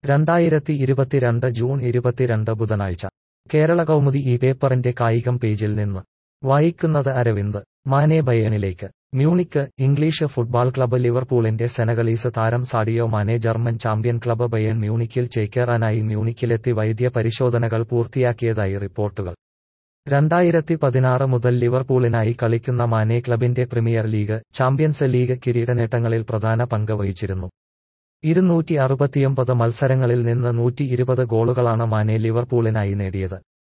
രണ്ടായിരത്തി ഇരുപത്തിരണ്ട് ജൂൺ ഇരുപത്തിരണ്ട് ബുധനാഴ്ച കേരള കൗമുദി ഈ പേപ്പറിന്റെ കായികം പേജിൽ നിന്ന് വായിക്കുന്നത് അരവിന്ദ് മാനെ ബയേണിലേക്ക് മ്യൂണിക്ക് ഇംഗ്ലീഷ് ഫുട്ബോൾ ക്ലബ്ബ് ലിവർപൂളിന്റെ സെനഗളീസ് താരം Sadio Mane German champion club Bayern മ്യൂണിക്കിൽ ചേക്കേറാനായി മ്യൂണിക്കിലെത്തി വൈദ്യ പരിശോധനകൾ പൂർത്തിയാക്കിയതായി റിപ്പോർട്ടുകൾ രണ്ടായിരത്തി പതിനാറ് മുതൽ ലിവർപൂളിനായി കളിക്കുന്ന മാനെ ക്ലബിന്റെ പ്രീമിയർ ലീഗ് ചാമ്പ്യൻസ് ലീഗ് കിരീടനേട്ടങ്ങളിൽ പ്രധാന പങ്ക് വഹിച്ചിരുന്നു ഇരുന്നൂറ്റി അറുപത്തിയൊമ്പത് മത്സരങ്ങളിൽ നിന്ന് നൂറ്റി ഇരുപത് ഗോളുകളാണ് മാനെ ലിവർപൂളിനായി നേടിയത്